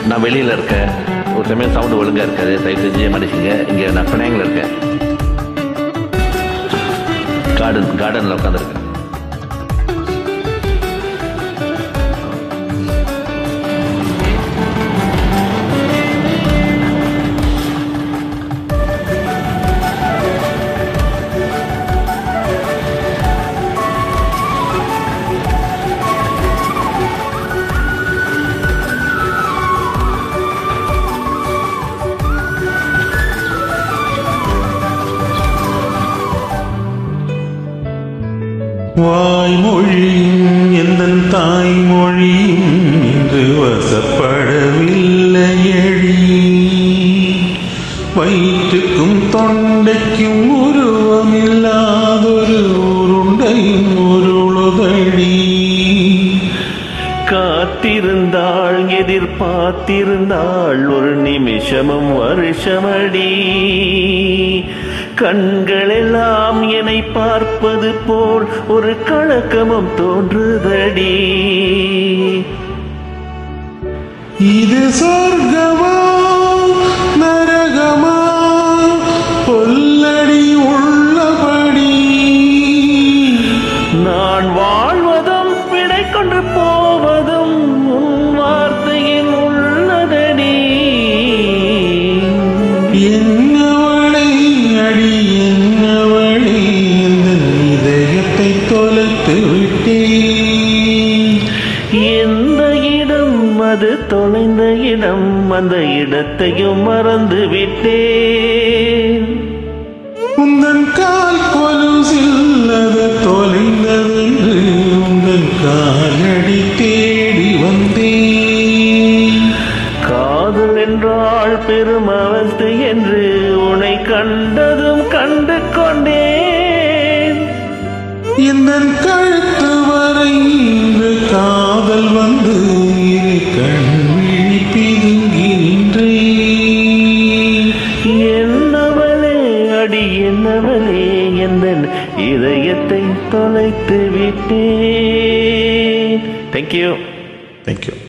நான் வெளியில் இருக்கேன் ஒரு சமயம் சவுண்டு ஒழுங்காக இருக்காது தயவு செஞ்சு மன்னிச்சுங்க இங்கே நான் பிணையங்கள் இருக்கேன் கார்டன் கார்டனில் உட்காந்துருக்கேன் வாய்மொழியும் எந்த தாய்மொழியும் இன்று வசப்படவில்லை எழி வயிற்றுக்கும் தொண்டைக்கும் உருவமில்லாதொரு உருண்டையும் உருளுதடி காத்திருந்தாள் எதிர்பார்த்திருந்தாள் ஒரு நிமிஷமும் வருஷமடி கண்களெல்லாம் என்னை பார்ப்பது போல் ஒரு கலக்கமும் தோன்றுதடி இது சொர்க்கமா நரகமா பொல்லடி உள்ளபடி நான் வாழ்வதும் விடை கொண்டு போவதும் உன் வார்த்தையில் உள்ளதடி என்னவளை அடி என்னவளை இந்த இதயத்தை தொலைத்து விட்டேன் எந்த இடம் அது தொலைந்த இடம் அந்த இடத்தையும் மறந்து விட்டேன் உந்தன் கால் கொலுசில் அது தொலைந்ததென்று உந்தன் காலடி தேடி வந்தேன் காதல் என்றால் பெரும் அவஸ்தை என்று உன்னை கண்டதும் கண்டு கொண்டேன் எந்தன் கழுத்து வரை இன்று காதல் வந்து இரு கண்விழி பிதுங்கி நின்றேன் என்னவளே அடி என்னவளே எந்த இதயத்தை தொலைத்து விட்டேன் தேங்க்யூ தேங்க்யூ